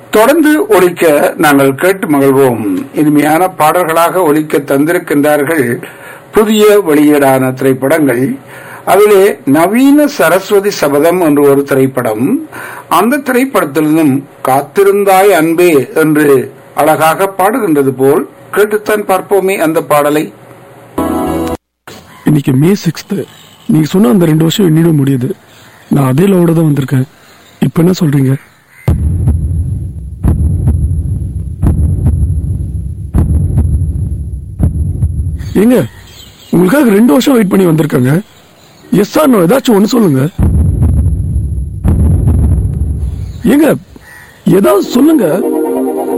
தொடர்ந்து ஒலிக்க நாங்கள் கேட்டு மகிழ்வோம் இனிமையான பாடல்களாக ஒலிக்க தந்திருக்கின்றார்கள் புதிய வெளியீடான திரைப்படங்கள் அதிலே நவீன சரஸ்வதி சபதம் என்று ஒரு திரைப்படம் அந்த திரைப்படத்திலிருந்தும் காத்திருந்தாய் அன்பே என்று அழகாக பாடுகின்றது போல் கேட்டுத்தான் பார்ப்போமே அந்த பாடலை இன்னைக்கு மே சிக்ஸ்த் நீங்க சொன்ன அந்த ரெண்டு வருஷம் எண்ணிட முடியுது நான் அதே லவோட தான் வந்திருக்கேன் இப்ப என்ன சொல்றீங்க ஏங்க உங்களுக்காக ரெண்டு வருஷம் வெயிட் பண்ணி வந்திருக்காங்க எஸ் ஆர் நோ ஏதாச்சும் ஒண்ணு சொல்லுங்க ஏங்க ஏதாவது சொல்லுங்க